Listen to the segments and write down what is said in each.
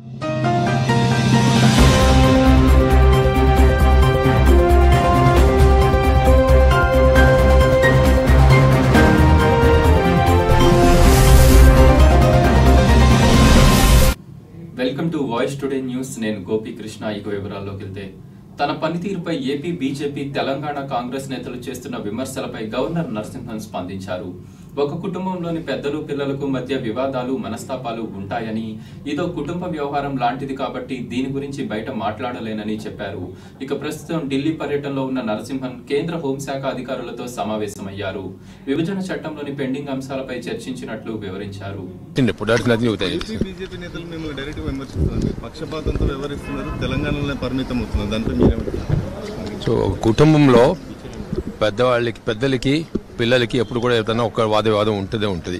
Welcome to voice today news నేను గోపీకృష్ణ ఇక వివరాల్లోకి వెళ్తే తన పనితీరుపై ఏపీ బీజేపీ తెలంగాణ కాంగ్రెస్ నేతలు చేస్తున్న విమర్శలపై గవర్నర్ నరసింహన్ స్పందించారు ఒక కుటుంబంలోని పెద్దలు పిల్లలకు మధ్య వివాదాలు మనస్తాపాలు ఉంటాయని ఇదో కుటుంబ వ్యవహారం లాంటిది కాబట్టి దీని గురించి బయట మాట్లాడలేనని చెప్పారు ఇక ప్రస్తుతం ఢిల్లీ పర్యటనలో ఉన్న నరసింహన్ కేంద్ర హోంశాఖ అధికారులతో సమావేశమయ్యారు విభజన చట్టంలోని పెండింగ్ అంశాలపై చర్చించినట్లు వివరించారు ఇప్పుడు దానికి నది అవుతాయి ఏపీ బీజేపీ నేతలు మేము డైరెక్ట్ విమర్శిస్తున్నాం మీరు పక్షపాతంతో వ్యవహరిస్తున్నారు తెలంగాణలోనే పరిమితం అవుతున్నారు దాంట్లో మీరేమంటారు సో ఒక కుటుంబంలో పెద్దవాళ్ళకి పెద్దలకి పిల్లలకి ఎప్పుడు కూడా ఏదైనా ఒక వాదవివాదం ఉంటుందే ఉంటుంది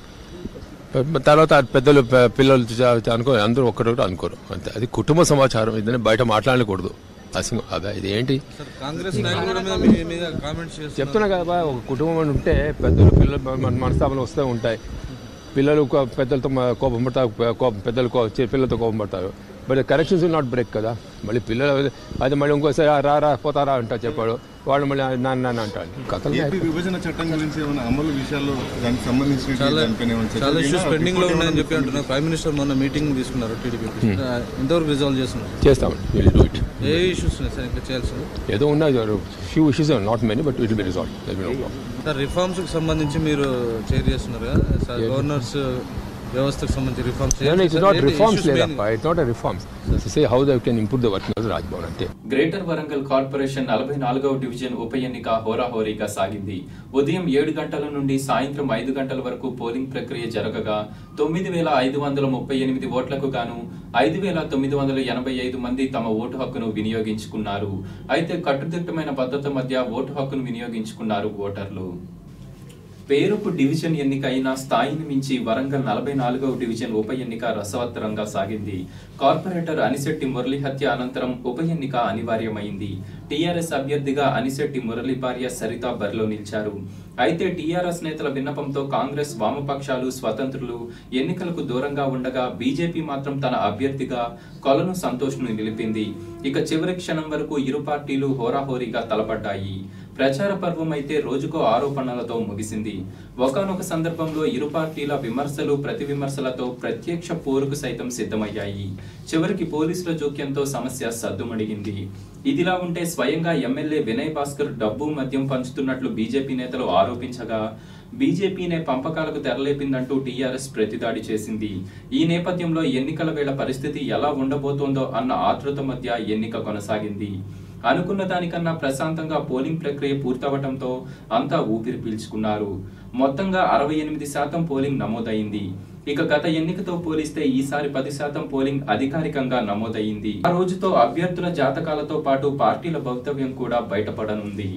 తర్వాత ఆ పెద్దలు ప- పిల్లలు చ- అనుకో అందరూ ఒక్కరొకటి అనుకోరు అంతే అది కుటుంబ సమాచారం ఇదని బయట మాట్లాడకూడదు అసలు అదే ఇది ఏంటి కాంగ్రెస్ నాయకుల మీద మీ మీద కామెంట్స్ చేస్తున్నారు చెప్తున్నా కదా ఒక కుటుంబం అని ఉంటే పెద్దలు పిల్లలు మన మనస్తాపనలు వస్తూ ఉంటాయి పిల్లలు కో- పెద్దలతో మ- కోపం పడతారు ప- కోపం పెద్దలు కో- చి- పిల్లలతో కోపం పడతారు but corrections will not break కదా మళ్ళీ పిల్లలు అది మళ్ళీ ఇంకోసారి "ఆ, రా రా పోతారా అంటా చెప్పాడు వాళ్ళు మళ్ళీ నాన్న నాన్న అంటారు కథలు ఏపీ విభజన చట్టం గురించి ఏమైనా అమలు విషయాల్లో దానికి సంబంధించిన దానిపైన ఏమైనా చర్చ చాలా ఇష్యూస్ జరిగిందా? పెండింగ్ లో ఉన్నాయని చెప్పి అంటున్నారు ప్రైమ్ మినిస్టర్ మొన్న మీటింగ్ తీసుకున్నారు టీడీపీ ఎంతవరకు రిజాల్వ్ చేస్తున్నారు చేస్తామండి will do it a issues ఉన్నాయి సార్ ఇంకా చేయాల్సింది ఏదో ఉన్నాయి few issues not many but will be resolve sir reforms కి సంబంధించి మీరు చైర్ చేస్తున్నారు కదా సార్ గవర్నర్స్ వ్యవస్థకు సంబంధించి రిఫార్మ్స్ ఇట్స్ నాట్ రిఫార్మ్స్ లేదప్ప it's not reforms say how they can improve the working of Raj Bhavan అంటే గ్రేటర్ వరంగల్ కార్పొరేషన్ నలభై నాలుగవ డివిజన్ ఉప ఎన్నిక హోరాహోరీగా సాగింది ఉదయం ఏడు గంటల నుండి సాయంత్రం ఐదు గంటల వరకు పోలింగ్ ప్రక్రియ జరగగా తొమ్మిది వేల ఐదు వందల ముప్పై ఎనిమిది ఓట్లకు గాను ఐదు వేల తొమ్మిది వందల ఎనభై ఐదు మంది తమ ఓటు హక్కును వినియోగించుకున్నారు అయితే కట్టుదిట్టమైన పద్ధతి మధ్య ఓటు హక్కును వినియోగించుకున్నారు ఓటర్లు పేరుకు డివిజన్ ఎన్నిక అయిన స్థాయిని మించి వరంగల్ నలభై నాలుగవ డివిజన్ ఉప ఎన్నిక రసవత్తరంగా సాగింది కార్పొరేటర్ అనిశెట్టి మురళి హత్య అనంతరం ఉప ఎన్నిక అనివార్యమైంది టీఆర్ఎస్ అభ్యర్థిగా అనిశెట్టి మురళి భార్య సరిత బరిలో నిలిచారు అయితే టీఆర్ఎస్ నేతల విన్నపంతో కాంగ్రెస్ వామపక్షాలు స్వతంత్రులు ఎన్నికలకు దూరంగా ఉండగా బీజేపీ మాత్రం తన అభ్యర్థిగా కొలను సంతోష్ను నిలిపింది ఇక చివరి క్షణం వరకు ఇరు పార్టీలు హోరాహోరీగా తలపడ్డాయి ప్రచార పర్వం అయితే రోజుకో ఆరోపణలతో ముగిసింది ఒకనొక సందర్భంలో ఇరు పార్టీల విమర్శలు ప్రతి విమర్శలతో ప్రత్యక్ష పోరుకు సైతం సిద్ధమయ్యాయి చివరికి పోలీసుల జోక్యంతో సమస్య సద్దుమణిగింది ఇదిలా ఉంటే స్వయంగా ఎమ్మెల్యే వినయ్ భాస్కర్ డబ్బు మద్యం పంచుతున్నట్లు బీజేపీ నేతలు ఆరోపించగా బీజేపీనే పంపకాలకు తెరలేపిందంటూ టీఆర్ఎస్ ప్రతిదాడి చేసింది ఈ నేపథ్యంలో ఎన్నికల వేళ పరిస్థితి ఎలా ఉండబోతోందో అన్న ఆతృత మధ్య ఎన్నిక కొనసాగింది అనుకున్న దానికన్నా ప్రశాంతంగా పోలింగ్ ప్రక్రియ పూర్తవటంతో అంతా ఊపిరి పీల్చుకున్నారు మొత్తంగా అరవై ఎనిమిది శాతం పోలింగ్ నమోదైంది ఇక గత ఎన్నికతో పోలిస్తే ఈసారి పది శాతం పోలింగ్ అధికారికంగా నమోదైంది ఆ రోజుతో అభ్యర్థుల జాతకాలతో పాటు పార్టీల భవితవ్యం కూడా బయటపడనుంది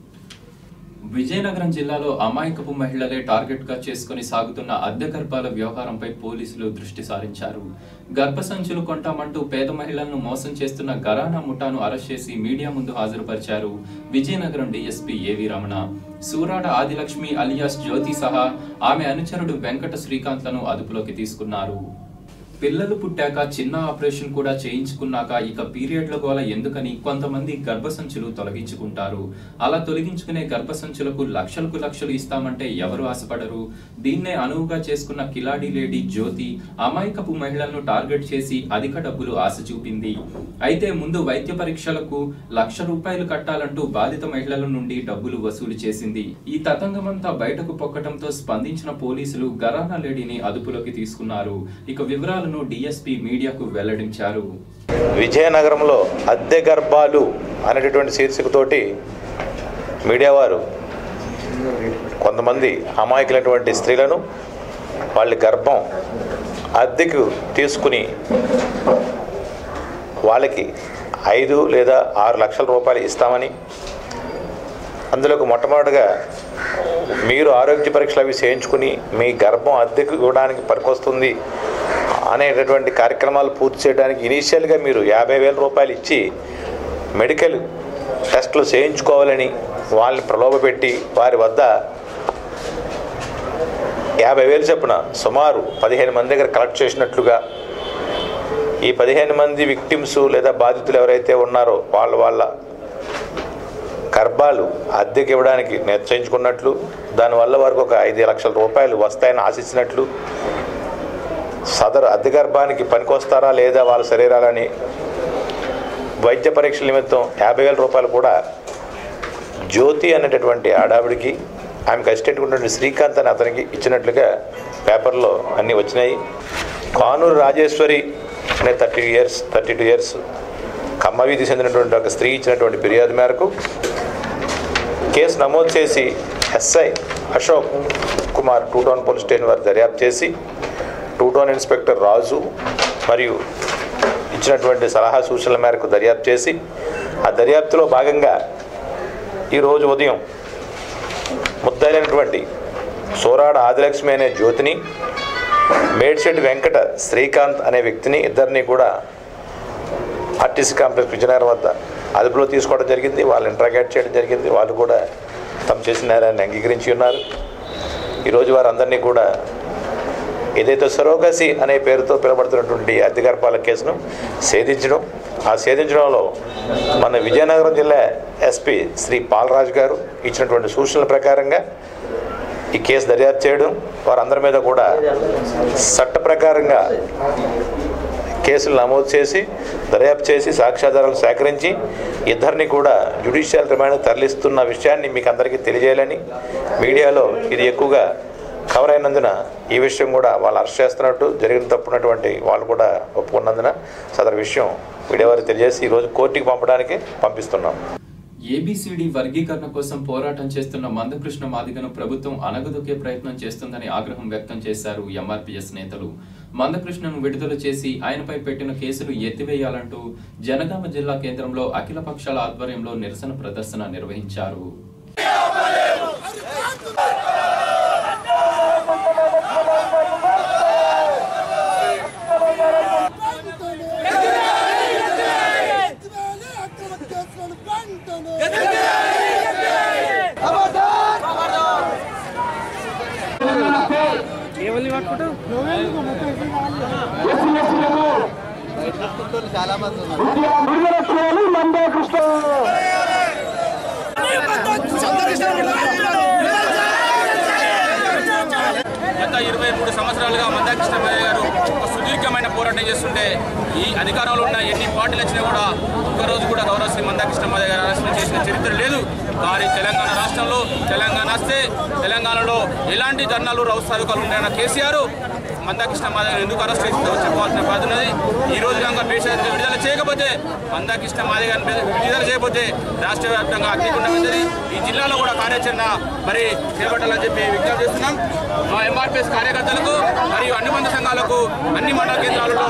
విజయనగరం జిల్లాలో అమాయకపు మహిళలే టార్గెట్ గా చేసుకుని సాగుతున్న అద్దె గర్భాల వ్యవహారంపై పోలీసులు దృష్టి సారించారు గర్భసంచులు కొంటామంటూ పేద మహిళలను మోసం చేస్తున్న గరానా ముఠాను అరెస్ట్ చేసి మీడియా ముందు హాజరుపరిచారు Vizianagaram DSP A V Ramana Surada Adilakshmi alias Jyothi సహా ఆమె అనుచరుడు వెంకట శ్రీకాంత్లను అదుపులోకి తీసుకున్నారు పిల్లలు పుట్టాక చిన్న ఆపరేషన్ కూడా చేయించుకున్నాక ఇక పీరియడ్ల గోల ఎందుకని కొంతమంది గర్భసంచులు తొలగించుకుంటారు అలా తొలగించుకునే గర్భసంచులకు లక్షలకు లక్షలు ఇస్తామంటే ఎవరు ఆశపడరు దీన్నే అనువుగా చేసుకున్న కిలాడి లేడీ జ్యోతి అమాయకపు మహిళలను టార్గెట్ చేసి అధిక డబ్బులు ఆశ చూపింది అయితే ముందు వైద్య పరీక్షలకు లక్ష రూపాయలు కట్టాలంటూ బాధిత మహిళల నుండి డబ్బులు వసూలు చేసింది ఈ తతంగమంతా బయటకు పొక్కటంతో స్పందించిన పోలీసులు గరానా లేడీని అదుపులోకి తీసుకున్నారు ఇక వివరాలను డిఎస్పీ మీడియాకు వెల్లడించారు విజయనగరంలో అద్దె గర్భాలు అనేటటువంటి శీర్షికతోటి మీడియా వారు కొంతమంది అమాయకులైనటువంటి స్త్రీలను వాళ్ళ గర్భం అద్దెకు తీసుకుని వాళ్ళకి ఐదు లేదా ఆరు లక్షల రూపాయలు ఇస్తామని అందులోకి మొట్టమొదటిగా మీరు ఆరోగ్య పరీక్షలు అవి చేయించుకుని మీ గర్భం అద్దెకు ఇవ్వడానికి పనికొస్తుంది అనేటటువంటి కార్యక్రమాలు పూర్తి చేయడానికి ఇనీషియల్గా మీరు యాభై వేల రూపాయలు ఇచ్చి మెడికల్ టెస్టులు చేయించుకోవాలని వాళ్ళని ప్రలోభపెట్టి వారి వద్ద యాభై వేలు చొప్పున సుమారు పదిహేను మంది దగ్గర కలెక్ట్ చేసినట్లుగా ఈ పదిహేను మంది విక్టిమ్స్ లేదా బాధితులు ఎవరైతే ఉన్నారో వాళ్ళ వాళ్ళ గర్భాలు అద్దెకి ఇవ్వడానికి నిశ్చయించుకున్నట్లు దానివల్ల వారికి ఒక ఐదు లక్షల రూపాయలు వస్తాయని ఆశించినట్లు సదరు అద్దె గర్భానికి పనికొస్తారా లేదా వాళ్ళ శరీరాలని వైద్య పరీక్షల నిమిత్తం యాభై వేల రూపాయలు కూడా జ్యోతి అనేటటువంటి ఆడావిడికి ఆమెకు అసిస్టెంట్ ఉన్నటువంటి శ్రీకాంత్ అని అతనికి ఇచ్చినట్లుగా పేపర్లో అన్నీ వచ్చినాయి కానూరు రాజేశ్వరి అనే thirty years thirty two years కమ్మవీధికి చెందినటువంటి ఒక స్త్రీ ఇచ్చినటువంటి ఫిర్యాదు మేరకు కేసు నమోదు చేసి S I Ashok Kumar two town police station వారు దర్యాప్తు చేసి టూ టౌన్ ఇన్స్పెక్టర్ రాజు మరియు ఇచ్చినటువంటి సలహా సూచనల మేరకు దర్యాప్తు చేసి ఆ దర్యాప్తులో భాగంగా ఈరోజు ఉదయం ముద్దాయినటువంటి సోరాడ ఆదిలక్ష్మి అనే జ్యోతిని మేడ్శెట్టి వెంకట శ్రీకాంత్ అనే వ్యక్తిని ఇద్దరిని కూడా ఆర్టీసీ కాంప్లెక్స్ విజయనగరం వద్ద అదుపులో తీసుకోవడం జరిగింది వాళ్ళు ఇంట్రాగేట్ చేయడం జరిగింది వాళ్ళు కూడా తమ చేసిన నేరాన్ని అంగీకరించి ఉన్నారు ఈరోజు వారందరినీ కూడా ఏదైతే సరోగసి అనే పేరుతో పిలువబడుతున్నటువంటి అద్దె గర్భాల కేసును ఛేదించడం ఆ ఛేదించడంలో మన విజయనగరం జిల్లా ఎస్పీ శ్రీ పాలరాజు గారు ఇచ్చినటువంటి సూచనల ప్రకారంగా ఈ కేసు దర్యాప్తు చేయడం వారందరి మీద కూడా చట్ట ప్రకారంగా కేసులు నమోదు చేసి దర్యాప్తు చేసి సాక్ష్యాధారాలు సేకరించి ఇద్దరిని కూడా జ్యుడిషియల్ రిమాండ్ తరలిస్తున్న విషయాన్ని మీకు అందరికీ తెలియజేయాలని మీడియాలో ఇది ఎక్కువగా కవర్ అయినందున ఈ విషయం కూడా వాళ్ళు అరెస్ట్ చేస్తున్నట్టు జరిగిన తప్పున్నటువంటి వాళ్ళు కూడా ఒప్పుకున్నందున సదరు విషయం మీడియా వారికి తెలియజేసి ఈరోజు కోర్టుకి పంపడానికి పంపిస్తున్నాం ఏబిసిడి వర్గీకరణ కోసం పోరాటం చేస్తున్న మందకృష్ణ మాదిగను ప్రభుత్వం అనగదొక్కే ప్రయత్నం చేస్తుందని ఆగ్రహం వ్యక్తం చేశారు ఎంఆర్పీఎస్ నేతలు మందకృష్ణను విడుదల చేసి ఆయనపై పెట్టిన కేసులు ఎత్తివేయాలంటూ జనగామ జిల్లా కేంద్రంలో అఖిల పక్షాల ఆధ్వర్యంలో నిరసన ప్రదర్శన నిర్వహించారు గత ఇరవై మూడు సంవత్సరాలుగా మందాకృష్ణమయ్య గారు ఒక సుదీర్ఘమైన పోరాటం చేస్తుంటే ఈ అధికారంలో ఉన్న ఎన్ని పార్టీలు వచ్చినా కూడా ఒక్కరోజు కూడా గౌరవ శ్రీ మందాకృష్ణమయ్య గారు అరెస్ట్ చేసిన చరిత్ర లేదు వారి తెలంగాణ రాష్ట్రంలో తెలంగాణ వస్తే తెలంగాణలో ఎలాంటి ధర్నాలు రౌసారుకాలు ఉన్నాయన్న కేసీఆర్ మందాకృష్ణ మాధవ్ ఎందుకు అరెస్ట్ చేసిందో చెప్పాల్సిన బాధ్యత ఉన్నది ఈ రోజు కనుక పేషెంట్ విడుదల చేయకపోతే మందాకృష్ణ మాధవ్ గారిని విడుదల చేయకపోతే రాష్ట్ర వ్యాప్తంగా అగ్నిగుండం ఉంది ఈ జిల్లాలో కూడా కార్యాచరణ మరి చేపట్టాలని చెప్పి విజ్ఞప్తి చేస్తున్నాం మా ఎంఆర్పిఎస్ కార్యకర్తలకు మరియు అనుబంధ సంఘాలకు అన్ని మండల కేంద్రాలలో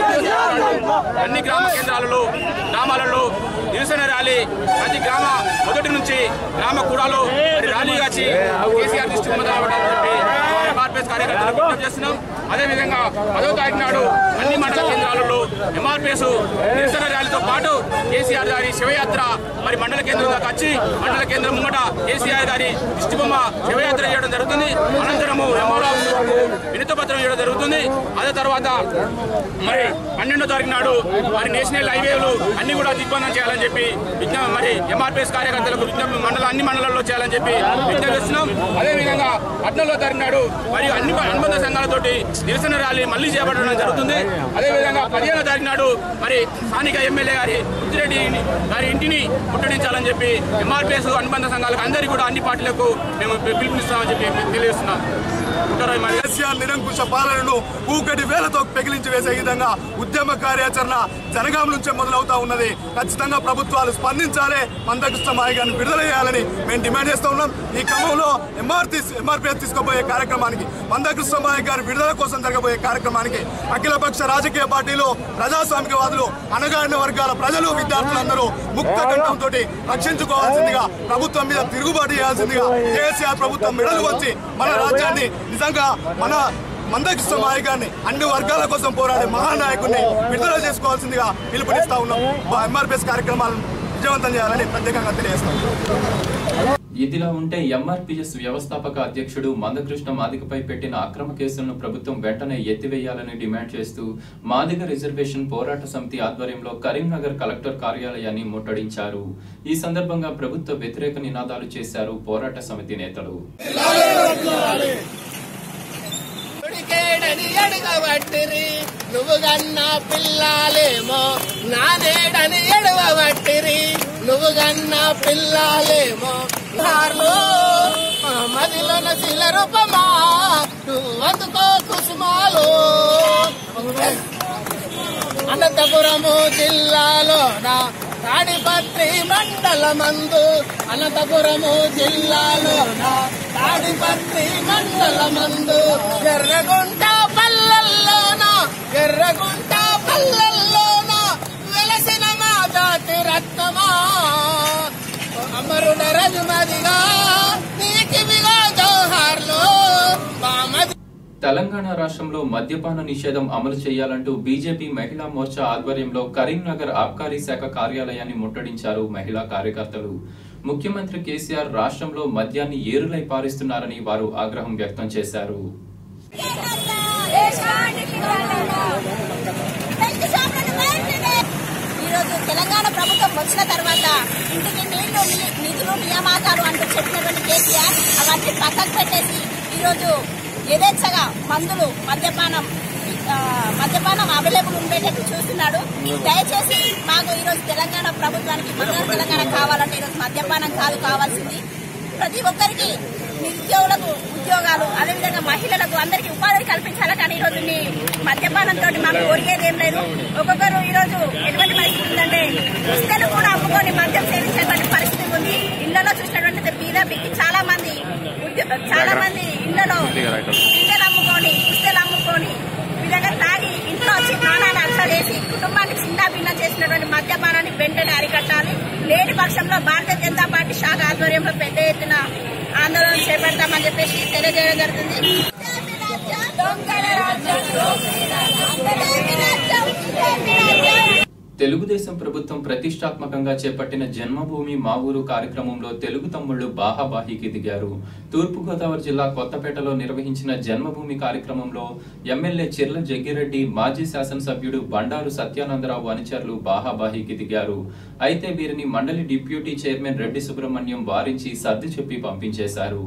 అన్ని గ్రామ కేంద్రాలలో గ్రామాలలో నిరసన ర్యాలీ ప్రతి గ్రామ మొదటి నుంచి గ్రామ కూడాలో మరి ర్యాలీ కాచి కేసీఆర్ దృష్టికి మొదలవ్వడానికి చెప్పి ఎంఆర్పిఎస్ కార్యకర్తలకు విజ్ఞప్తి చేస్తున్నాం అదేవిధంగా పదో తారీఖు నాడు అన్ని మండల కేంద్రాలలో ఎంఆర్పిఎస్ నిరసన ర్యాలీతో పాటు కేసీఆర్ గారి శివయాత్ర మరి మండల కేంద్రం దాకా వచ్చి మండల కేంద్రం ముంగట కేసీఆర్ గారి దిష్టిబొమ్మ శివయాత్ర చేయడం జరుగుతుంది అనంతరము ఎంఆర్ఆర్ వినత పత్రం ఇవ్వడం జరుగుతుంది అదే తర్వాత మరి పన్నెండో తారీఖు నాడు మరి నేషనల్ హైవేలు అన్ని కూడా దిగ్బంధం చేయాలని చెప్పి విజ్ఞా మరి ఎంఆర్పిఎస్ కార్యకర్తలకు విజ్ఞప్తి మండల అన్ని మండలాల్లో చేయాలని చెప్పి విజ్ఞప్తిస్తున్నాం అదేవిధంగా పద్నాలుగో తారీఖు నాడు మరియు అన్ని అనుబంధ సంఘాలతోటి నిరసన ర్యాలీ మళ్ళీ చేపట్టడం జరుగుతుంది అదేవిధంగా పదిహేనో తారీఖు నాడు మరి స్థానిక ఎమ్మెల్యే గారి ముద్దిరెడ్డి గారి ఇంటిని ముట్టడించాలని చెప్పి ఎంఆర్పిఎస్ అనుబంధ సంఘాలకు అందరికీ కూడా అన్ని పార్టీలకు మేము పిలుపునిస్తామని చెప్పి తెలియజేస్తున్నాం ఉంటారా మరి కేసీఆర్ నిరంకుశ పాలనను ఊకటి వేలతో పెగిలించి వేసే విధంగా ఉద్యమ కార్యాచరణ జనగాం నుంచే మొదలవుతా ఉన్నది ఖచ్చితంగా ప్రభుత్వాలు స్పందించాలి మందకృష్ణ మాయ గారిని విడుదల చేయాలని మేము డిమాండ్ చేస్తూ ఉన్నాం ఈ క్రమంలో ఎంఆర్టీ ఎంఆర్పీఎస్ తీసుకోబోయే కార్యక్రమానికి మందకృష్ణ మాయ గారి విడుదల కోసం జరగబోయే కార్యక్రమానికి అఖిలపక్ష రాజకీయ పార్టీలు ప్రజాస్వామికవాదులు అణగారిన వర్గాల ప్రజలు విద్యార్థులందరూ ముక్త కంఠంతో రక్షించుకోవాల్సిందిగా ప్రభుత్వం మీద తిరుగుబాటు చేయాల్సిందిగా కేసీఆర్ ప్రభుత్వం మెడలు వచ్చి మన రాజ్యాన్ని నిజంగా మన మందకృష్ణ మాయగాన్ని అన్ని వర్గాల కోసం పోరాడే మహానాయకుడిని విడుదల చేసుకోవాల్సిందిగా పిలుపునిస్తా ఉన్నాం మా ఎంఆర్పిఎస్ కార్యక్రమాలను విజయవంతం చేయాలని ప్రత్యేకంగా తెలియజేస్తాం ఇదిలా ఉంటే ఎంఆర్పిఎస్ వ్యవస్థాపక అధ్యక్షుడు మందకృష్ణ మాదిగపై పెట్టిన అక్రమ కేసులను ప్రభుత్వం వెంటనే ఎత్తివేయాలని డిమాండ్ చేస్తూ మాదిగ రిజర్వేషన్ పోరాట సమితి ఆధ్వర్యంలో కరీంనగర్ కలెక్టర్ కార్యాలయాన్ని ముట్టడించారు ఈ సందర్భంగా ప్రభుత్వ వ్యతిరేక నినాదాలు చేశారు పోరాట సమితి నేతలు ఉడికేడని ఎడగబట్టిరి నువ్వు గన్న పిల్లాలేమో నానేడని ఎడవబట్టిరి నువ్వు గన్న పిల్లాలేమో నార్లో మా మదిలోన శిల రూపమా నువ్వు అందుకో కుసుమాలు అనంతపురము జిల్లాలోన తాడిపత్రి మండలమందు అనంతపురము జిల్లాలోన తాడిపత్రి మండలమందు ఎర్రగుంట పల్లెల్లోన ఎర్రగుంట పల్లెల్లోన వెలసిన మా జాతి రత్నమా అమరుడ రజుమదిగా నీకివిగా జోహార్లో మామది తెలంగాణ రాష్ట్రంలో మద్యపాన నిషేధం అమలు చేయాలంటూ బీజేపీ మహిళా మోర్చా ఆధ్వర్యంలో కరీంనగర్ ఆబ్కారీ శాఖ కార్యాలయాన్ని ముట్టడించారు మహిళా కార్యకర్తలు ముఖ్యమంత్రి కేసీఆర్ రాష్ట్రంలో మద్యాన్ని ఏరులై పారిస్తున్నారని వారు ఆగ్రహం వ్యక్తం చేశారు ఈరోజు తెలంగాణ ప్రభుత్వం వచ్చిన తర్వాత ఇంటికి నీళ్లు ని- నిధులు నియామకాలు అంటూ చెప్పినటువంటి కేసీఆర్ అవన్నీ పక్కకు పెట్టేసి ఈరోజు యథేచ్ఛగా మందులు మద్యపానం ఆ, మద్యపానం అవైలబుల్ ఉండేటట్టు చూస్తున్నాడు దయచేసి మాకు ఈరోజు తెలంగాణ ప్రభుత్వానికి బంగారు తెలంగాణ కావాలంటే ఈరోజు మద్యపానం కాదు కావాల్సింది ప్రతి ఒక్కరికి నిరుద్యోగులకు ఉద్యోగాలు అదేవిధంగా మహిళలకు అందరికీ ఉపాధి కల్పించాలి కానీ ఈరోజు మీ మద్యపానంతో మాకు ఒరిగేది ఏం లేదు ఒక్కొక్కరు ఈరోజు ఎటువంటి పరిస్థితి ఉందంటే పుస్తలు కూడా అమ్ముకొని మద్యం సేవించేటువంటి పరిస్థితి ఉంది ఇళ్లలో చూసినటువంటి బీద బిక్కి చాలా మంది ఉద్యో- చాలా మంది ఇళ్లలో పిల్లలు అమ్ముకొని పుస్తలు అమ్ముకొని ఈ విధంగా తాగి ఇంట్లో వచ్చి ప్రాణాన్ని అక్షరేసి కుటుంబాన్ని చిన్న భిన్న చేసినటువంటి మద్యపానాన్ని వెంటనే అరికట్టాలి లేని పక్షంలో భారతీయ జనతా పార్టీ శాఖ ఆధ్వర్యంలో పెద్ద ఎత్తున ఆందోళన చేపడతామని చెప్పేసి తెలియజేయడం జరుగుతుంది దొంగల రాజ్యం, దొంగల రాజ్యం. తెలుగుదేశం ప్రభుత్వం ప్రతిష్టాత్మకంగా చేపట్టిన జన్మభూమి మా ఊరు కార్యక్రమంలో తెలుగు తమ్ముళ్లు బాహాబాహికి దిగారు తూర్పుగోదావరి జిల్లా కొత్తపేటలో నిర్వహించిన జన్మభూమి కార్యక్రమంలో ఎమ్మెల్యే చిర్ల జగ్గిరెడ్డి మాజీ శాసనసభ్యుడు బండారు సత్యానందరావు అనుచరులు బాహాబాహికి దిగారు అయితే వీరిని మండలి డిప్యూటీ చైర్మన్ రెడ్డి సుబ్రహ్మణ్యం వారించి సర్ది చెప్పి పంపించేశారు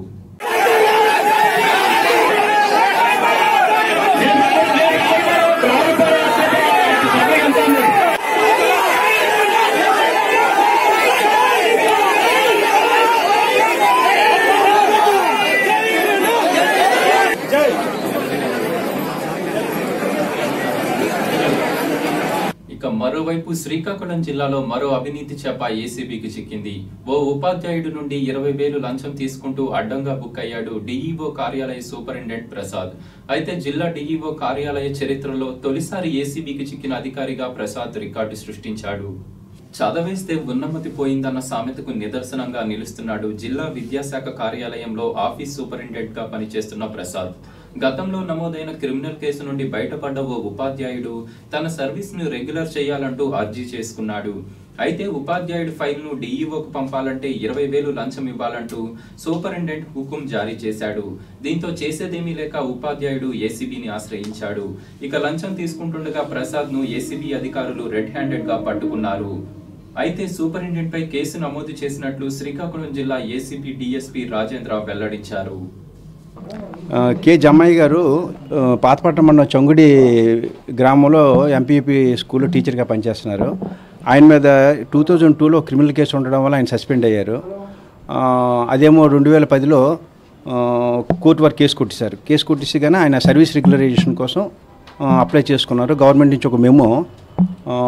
ఇక మరోవైపు శ్రీకాకుళం జిల్లాలో మరో అవినీతి చేప ఏసీబీకి చిక్కింది ఓ ఉపాధ్యాయుడి నుండి ఇరవై వేలు లంచం తీసుకుంటూ అడ్డంగా బుక్ అయ్యాడు డీఈఓ కార్యాలయ సూపరింటెండెంట్ ప్రసాద్ అయితే జిల్లా డీఈఓ కార్యాలయ చరిత్రలో తొలిసారి ఏసీబీకి చిక్కిన అధికారిగా ప్రసాద్ రికార్డు సృష్టించాడు చదవేస్తే ఉన్నమతి పోయిందన్న సామెతకు నిదర్శనంగా నిలుస్తున్నాడు జిల్లా విద్యాశాఖ కార్యాలయంలో ఆఫీస్ సూపరింటెండెంట్ గా పనిచేస్తున్న ప్రసాద్ గతంలో నమోదైన క్రిమినల్ కేసు నుండి బయటపడ్డ ఓ ఉపాధ్యాయుడు తన సర్వీస్ ను రెగ్యులర్ చేయాలంటూ అర్జీ చేసుకున్నాడు అయితే ఉపాధ్యాయుడి ఫైల్ ను డీఈఓకు పంపాలంటే ఇరవై వేలు లంచం ఇవ్వాలంటూ సూపరింటెండెంట్ హుకుం జారీ చేశాడు దీంతో చేసేదేమీ లేక ఉపాధ్యాయుడు ఏసీబీని ఆశ్రయించాడు ఇక లంచం తీసుకుంటుండగా ప్రసాద్ ను ఏసీబీ అధికారులు రెడ్ హ్యాండెడ్ గా పట్టుకున్నారు అయితే సూపరింటెండెంట్ పై కేసు నమోదు చేసినట్లు శ్రీకాకుళం జిల్లా ఏసీబీ డీఎస్పీ రాజేంద్ర వెల్లడించారు ఆ, కె జమ్మయ్య గారు ఆ, పాతపట్నం మండలం చంగుడి గ్రామంలో ఎంపీపీ స్కూల్లో టీచర్గా పనిచేస్తున్నారు ఆయన మీద టూ థౌజండ్ టూలో క్రిమినల్ కేసు ఉండడం వల్ల ఆయన సస్పెండ్ అయ్యారు ఆ, అదేమో రెండు వేల పదిలో కోర్టు వారు కేసు కొట్టేశారు కేసు కొట్టేసి కానీ ఆయన సర్వీస్ రెగ్యులరైజేషన్ కోసం ఆ, అప్లై చేసుకున్నారు గవర్నమెంట్ నుంచి ఒక మెమో ఆ,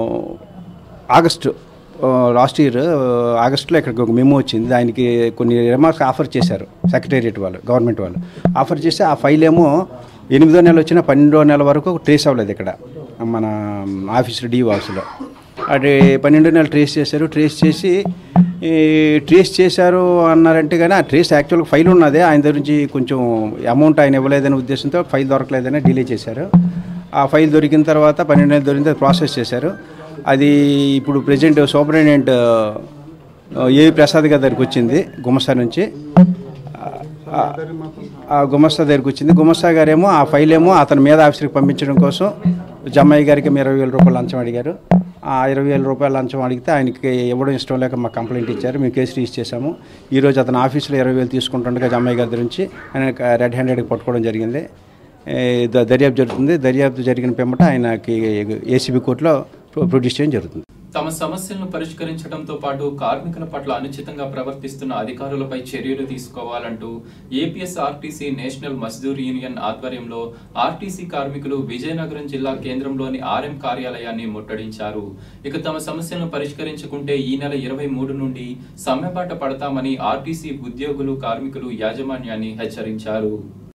ఆగస్టు ఆ, లాస్ట్ ఇయర్ ఆ, ఆగస్టులో ఇక్కడికి ఒక మెమో వచ్చింది దానికి కొన్ని రిమార్క్స్ ఆఫర్ చేశారు సెక్రటేరియట్ వాళ్ళు గవర్నమెంట్ వాళ్ళు ఆఫర్ చేస్తే ఆ ఫైల్ ఏమో ఎనిమిదో నెల వచ్చిన పన్నెండో నెల వరకు ట్రేస్ అవ్వలేదు ఇక్కడ మన ఆఫీసులో డి ఆఫీసులో అది పన్నెండో నెల ట్రేస్ చేశారు ట్రేస్ చేసి ఈ ట్రేస్ చేశారు అన్నారంటే కానీ ఆ ట్రేస్ యాక్చువల్గా ఫైల్ ఉన్నదే ఆయన దగ్గర నుంచి కొంచెం అమౌంట్ ఆయన ఇవ్వలేదనే ఉద్దేశంతో ఫైల్ దొరకలేదని డిలే చేశారు ఆ ఫైల్ దొరికిన తర్వాత పన్నెండు నెలలు దొరికిన తర్వాత ప్రాసెస్ చేశారు అది ఇప్పుడు ప్రెజెంట్ సూపరింటెండెంట్ ఏవి ప్రసాద్ గారి దగ్గరికి వచ్చింది గుమస్తా నుంచి ఆ, ఆ గుమస్తా దగ్గరికి వచ్చింది గుమస్తా గారేమో ఆ ఫైల్ ఏమో అతని మీద ఆఫీసర్కి పంపించడం కోసం జమ్మయ్య గారికి ఇరవై వేల రూపాయలు లంచం అడిగారు ఆ ఇరవై వేల రూపాయలు లంచం అడిగితే ఆయనకి ఇవ్వడం ఇష్టం లేక మాకు కంప్లైంట్ ఇచ్చారు మేము కేసు రిజిస్టర్ చేశాము ఈరోజు అతను ఆఫీసులో ఇరవై వేలు తీసుకుంటుండగా జమ్మయ్య గారి నుంచి ఆయన రెడ్ హ్యాండెడ్కి పట్టుకోవడం జరిగింది ఏ, ద- దర్యాప్తు జరుగుతుంది దర్యాప్తు జరిగిన పిమ్మట ఆయనకి ఏసీబీ కోర్టులో ప్రొ- ప్రొడ్యూస్ చేయడం జరుగుతుంది తమ సమస్యలను పరిష్కరించడంతో పాటు కార్మికుల పట్ల అనుచితంగా ప్రవర్తిస్తున్న అధికారులపై చర్యలు తీసుకోవాలంటూ APS RTC national Mazdoor union ఆధ్వర్యంలో ఆర్టీసీ కార్మికులు విజయనగరం జిల్లా కేంద్రంలోని ఆర్ఎం కార్యాలయాన్ని ముట్టడించారు ఇక తమ సమస్యలను పరిష్కరించుకుంటే ఈ నెల ఇరవై మూడు నుండి సమ్మెబాట పడతామని ఆర్టీసీ ఉద్యోగులు కార్మికులు యాజమాన్యాన్ని హెచ్చరించారు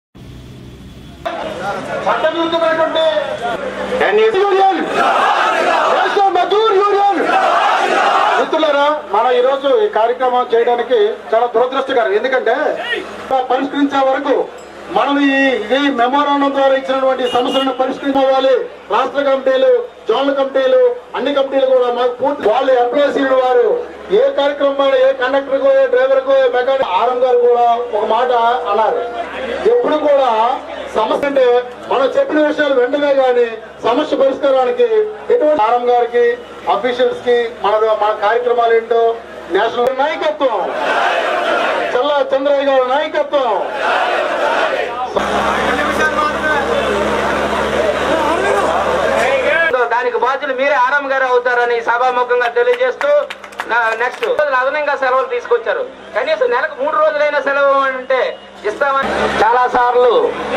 చట్టవిరుద్ధమైనటువంటి యూనియన్ నేషనల్ మజూర్ యూనియన్ మిత్రులారా మనం ఈ రోజు ఈ కార్యక్రమం చేయడానికి చాలా దురదృష్టకరం ఎందుకంటే పరిష్కరించే వరకు మనం ఈ ఇది మెమోరాండం ద్వారా ఇచ్చినటువంటి సమస్యలను పరిష్కరించుకోవాలి రాష్ట్ర కమిటీలు జోనల్ కమిటీలు అన్ని కమిటీలు కూడా మాకు పూర్తి వాళ్ళు ఎంప్లాయీస్ వారు ఏ కార్యక్రమం ఏ కండక్టర్ ఏ డ్రైవర్ ఏ మెకానిక్ ఆరం గారు కూడా ఒక మాట అన్నారు ఎప్పుడు కూడా సమస్య అంటే మనం చెప్పిన విషయాలు వెంటనే గాని సమస్య పరిష్కారానికి ఎటువంటి ఆరం గారికి అఫీషియల్స్ కి మన మన కార్యక్రమాలు ఏంటో నేషనల్ నాయకత్వం చల్లా చంద్రయ్య గారి నాయకత్వం దానికి బాధ్యులు మీరే ఆరామ్ గారు అవుతారని సభాముఖంగా తెలియజేస్తూ నెక్స్ట్ అదనంగా సెలవులు తీసుకొచ్చారు కనీసం నెలకు మూడు రోజులైనా సెలవు అంటే ఇస్తామని చాలా సార్లు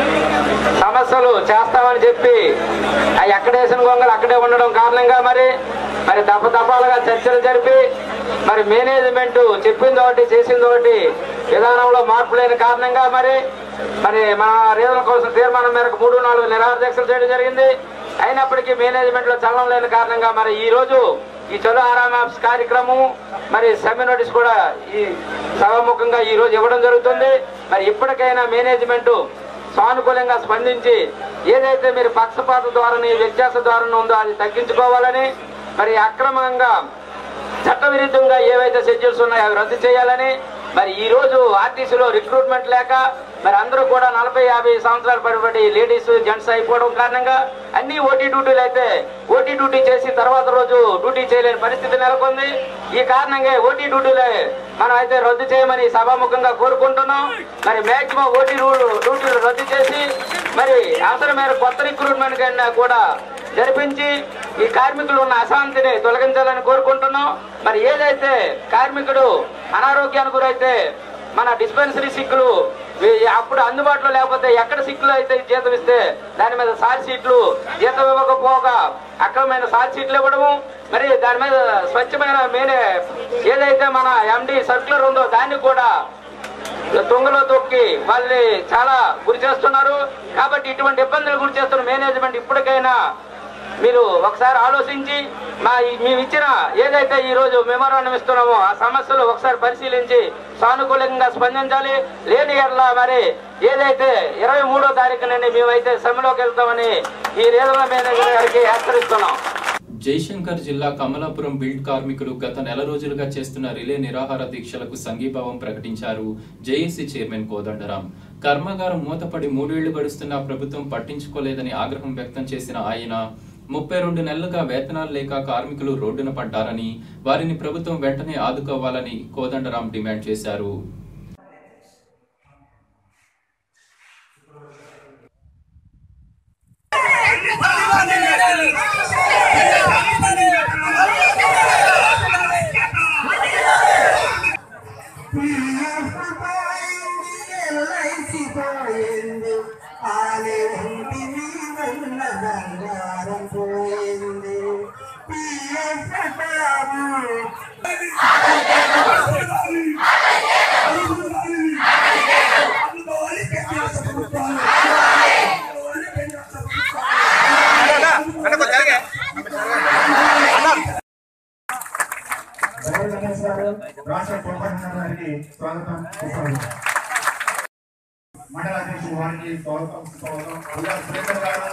సమస్యలు చేస్తామని చెప్పి అవి ఎక్కడేసిన గొంగలు అక్కడే ఉండడం కారణంగా మరి మరి దఫ దఫాలుగా చర్చలు జరిపి మరి మేనేజ్మెంట్ చెప్పింది ఒకటి చేసింది ఒకటి విధానంలో మార్పు లేని కారణంగా మరి మరి మన రీజన్ కోసం తీర్మానం మేరకు మూడు నాలుగు నిరాహార దీక్షలు చేయడం జరిగింది అయినప్పటికీ మేనేజ్మెంట్ లో చలనం లేని కారణంగా మరి ఈ రోజు ఈ చలో ఆరామ్ యాప్స్ కార్యక్రమం మరి సమ్మె నోటీస్ కూడా ఈ సభాముఖంగా ఈ రోజు ఇవ్వడం జరుగుతుంది మరి ఇప్పటికైనా మేనేజ్మెంట్ సానుకూలంగా స్పందించి ఏదైతే మీరు పక్షపాత ధోరణి వ్యత్యాస ధోరణి ఉందో అది తగ్గించుకోవాలని మరి అక్రమంగా చట్టవిరుద్ధంగా ఏవైతే షెడ్యూల్స్ ఉన్నాయో అవి రద్దు చేయాలని మరి ఈ రోజు ఆర్టీసీలో రిక్రూట్మెంట్ లేక మరి అందరూ కూడా నలభై యాభై సంవత్సరాలు పడిబడి లేడీస్ జెంట్స్ అయిపోవడం కారణంగా అన్ని ఓటీ డ్యూటీలు అయితే ఓటీ డ్యూటీ చేసి తర్వాత రోజు డ్యూటీ చేయలేని పరిస్థితి నెలకొంది ఈ కారణంగా ఓటీ డ్యూటీలే మనం అయితే రద్దు చేయమని సభాముఖంగా కోరుకుంటున్నాం మరి మాక్సిమం ఓటీ డ్యూటీలు రద్దు చేసి మరి అవసరం మేర కొత్త రిక్రూట్మెంట్ కన్నా కూడా జరిపించి ఈ కార్మికులు ఉన్న అశాంతిని తొలగించాలని కోరుకుంటున్నాం మరి ఏదైతే కార్మికుడు అనారోగ్యానికి గురైతే మన డిస్పెన్సరీ సిక్కులు వీ- అప్పుడు అందుబాటులో లేకపోతే ఎక్కడ సిక్కులు అయితే జీతం ఇస్తే దాని మీద సార్ సీట్లు జీతం ఇవ్వకపోగా అక్రమమైన సార్ సీట్లు ఇవ్వడము మరి దాని మీద స్వచ్ఛమైన మేనే ఏదైతే మన ఎండి సర్క్యులర్ ఉందో దాన్ని కూడా తుంగలో తొక్కి వాళ్ళని చాలా గురి చేస్తున్నారు కాబట్టి ఇటువంటి ఇబ్బందులు గురి చేస్తున్న మేనేజ్మెంట్ ఇప్పటికైనా మీరు ఒకసారి ఆలోచించి మా ఈ- మేము ఇచ్చిన ఏదైతే ఈ రోజు మెమోరాండం ఇస్తున్నామో ఆ సమస్యలు ఒకసారి పరిశీలించి సానుకూలంగా స్పందించాలి లేని ఎడల మరి ఏదైతే ఇరవై మూడో తారీఖు నుండి మేమైతే సమ్మెలోకి వెళ్తామని ఈ రీజనల్ మేనేజర్ గారికి హెచ్చరిస్తున్నాం జయశంకర్ జిల్లా కమలాపురం బిల్డ్ కార్మికులు గత నెల రోజులుగా చేస్తున్న రిలే నిరాహార దీక్షలకు సంఘీభావం ప్రకటించారు జేఏసీ చైర్మన్ కోదండరాం కర్మాగారం మూతపడి మూడేళ్లు గడుస్తున్నా ప్రభుత్వం పట్టించుకోలేదని ఆగ్రహం వ్యక్తం చేసిన ఆయన ముప్పై రెండు నెలలుగా వేతనాలు లేక కార్మికులు రోడ్డున పడ్డారని వారిని ప్రభుత్వం వెంటనే ఆదుకోవాలని కోదండరాం డిమాండ్ చేశారు రాష్ట్ర కోఆపరేషన్ గారికి స్వాగతం సుస్వాగతం మండల అధ్యక్షుడు వారికి స్వాగతం సుస్వాగతం ఉల్లాస్ సురేందర్ గారు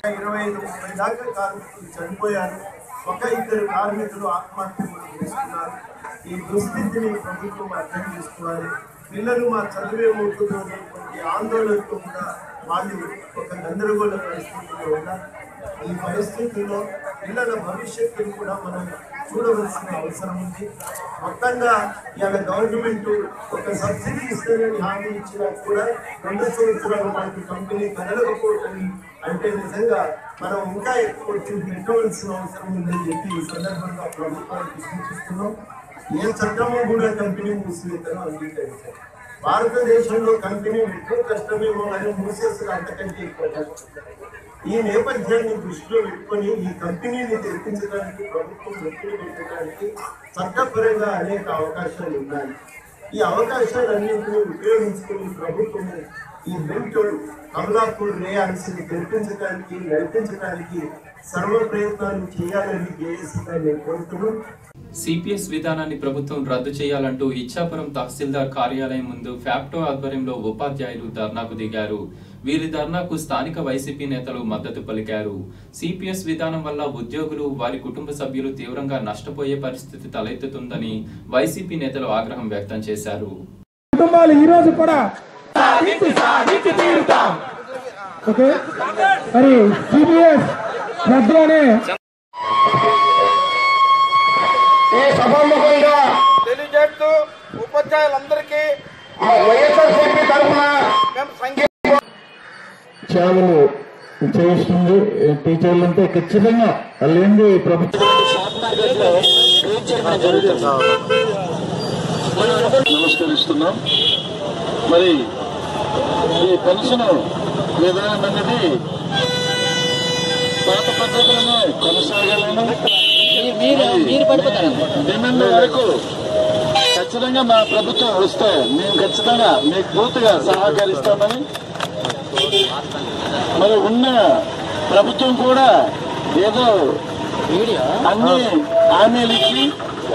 ఇరవై ఐదు ముప్పై దాకా కార్మికులు చనిపోయారు ఒక ఇద్దరు కార్మికులు ఆత్మహత్య కూడా చేసుకున్నారు ఈ దుస్థితిని ప్రభుత్వం అర్థం చేసుకోవాలి పిల్లలు మా చదువే అవుతుందో అనేటువంటి ఆందోళనతో కూడా వాళ్ళు ఒక గందరగోళ పరిస్థితిలో ఉన్నారు ఈ పరిస్థితుల్లో పిల్లల భవిష్యత్తును కూడా మనం చూడవలసిన అవసరం ఉంది మొత్తంగా ఇవాళ గవర్నమెంట్ ఒక సబ్సిడీ ఇస్తారని హామీ ఇచ్చినా కూడా రెండు సంవత్సరాలు మనకి కంపెనీ కదలకపోవటం అంటే నిజంగా మనం ఇంకా ఎక్కువ ఒత్తిడి పెట్టవలసిన అవసరం ఉందని చెప్పి ఈ సందర్భంగా ప్రభుత్వానికి సూచిస్తున్నాం ఏ చట్టము కూడా కంపెనీ మూసివేతను అంగీకరించారు భారతదేశంలో కంపెనీ ఎక్కువ కష్టమేమో అని మూసేసిన అంతకంటే ఎక్కువ కష్టం ఈ నేపథ్యాన్ని దృష్టిలో పెట్టుకొని ఈ కంపెనీని తెప్పించడానికి ప్రభుత్వం ఒత్తిడి పెట్టడానికి చట్టపరంగా అనేక అవకాశాలు ఉన్నాయి ఈ అవకాశాలన్నింటినీ ఉపయోగించుకుని ప్రభుత్వం ఈ బెల్ట్ కమలాపూర్ రేయాల్సిని తెప్పించడానికి నడిపించడానికి సర్వ ప్రయత్నాలు చేయాలని జేఏసీగా నేను కోరుతున్నాను సిపిఎస్ విధానాన్ని ప్రభుత్వం రద్దు చేయాలంటూ ఇచ్చాపురం తహసీల్దార్ కార్యాలయం ముందు ఫ్యాప్టో ఆధ్వర్యంలో ఉపాధ్యాయులు ధర్నాకు దిగారు వీరి ధర్నాకు స్థానిక వైసీపీ నేతలు మద్దతు పలికారు సిపిఎస్ విధానం వల్ల ఉద్యోగులు వారి కుటుంబ సభ్యులు తీవ్రంగా నష్టపోయే పరిస్థితి తలెత్తుతుందని వైసీపీ నేతలు ఆగ్రహం వ్యక్తం చేశారు కుటుంబాలు ఈ రోజు కూడా ఓకే మరి సిబిఎస్ రద్దు అనే ఈ సభాముఖంగా తెలియజేస్తూ ఉపాధ్యాయులందరికీ వైఎస్ఆర్సీపీ తరఫున మేము సంఘీ సేవలు చేయిస్తుంది టీచర్లు అంటే ఖచ్చితంగా లేని ప్రభుత్వం నమస్కరిస్తున్నాం మరి ఈ పెన్షన్ విధానం అనేది పాత పద్ధతులను కొనసాగాలను డిమాండ్ వరకు ఖచ్చితంగా మా ప్రభుత్వం వస్తే మేము ఖచ్చితంగా మీకు పూర్తిగా సహకరిస్తామని మరి ఉన్న ప్రభుత్వం కూడా ఏదో అన్ని హామీలు ఇచ్చి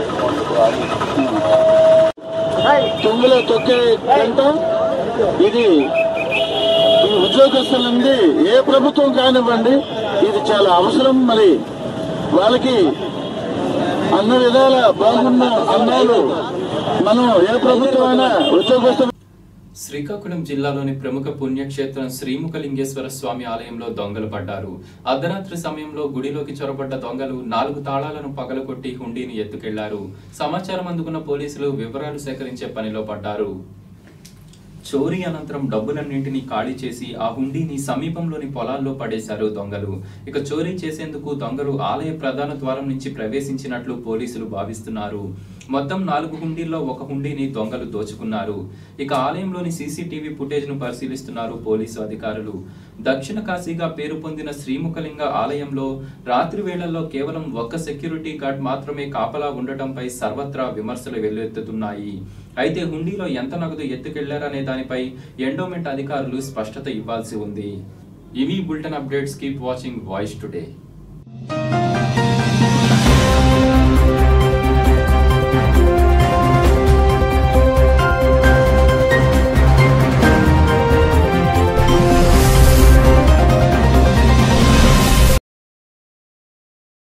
తుంగులో తొక్కే కంటం ఇది ఈ ఉద్యోగస్తుల నుండి ఏ ప్రభుత్వం కానివ్వండి ఇది చాలా అవసరం మరి వాళ్ళకి అన్న విధాల బాగున్న అన్నాలు మనం ఏ ప్రభుత్వం అయినా ఉద్యోగస్తులు శ్రీకాకుళం జిల్లాలోని ప్రముఖ పుణ్యక్షేత్రం శ్రీముఖలింగేశ్వర స్వామి ఆలయంలో దొంగలు పడ్డారు అర్ధరాత్రి సమయంలో గుడిలోకి చొరబడ్డ దొంగలు నాలుగు తాళాలను పగలగొట్టి హుండీని ఎత్తుకెళ్లారు సమాచారం అందుకున్న పోలీసులు వివరాలు సేకరించే పనిలో పడ్డారు చోరీ అనంతరం డబ్బులన్నింటినీ ఖాళీ చేసి ఆ హుండీని సమీపంలోని పొలాల్లో పడేశారు దొంగలు ఇక చోరీ చేసేందుకు దొంగలు ఆలయ ప్రధాన ద్వారం నుంచి ప్రవేశించినట్లు పోలీసులు భావిస్తున్నారు మొత్తం నాలుగు హుండీల్లో ఒక హుండీని దొంగలు దోచుకున్నారు ఇక ఆలయంలోని సీసీటీవీ ఫుటేజ్ ను పరిశీలిస్తున్నారు పోలీసు అధికారులు దక్షిణ కాశీగా పేరు పొందిన శ్రీముఖలింగ ఆలయంలో రాత్రి వేళల్లో కేవలం ఒక్క సెక్యూరిటీ గార్డ్ మాత్రమే కాపలా ఉండటంపై సర్వత్రా విమర్శలు వెల్లువెత్తుతున్నాయి అయితే హుండీలో ఎంత నగదు ఎత్తుకెళ్లారనే దానిపై ఎండోమెంట్ అధికారులు స్పష్టత ఇవ్వాల్సి ఉంది ఇవి bulletin updates keep watching voice today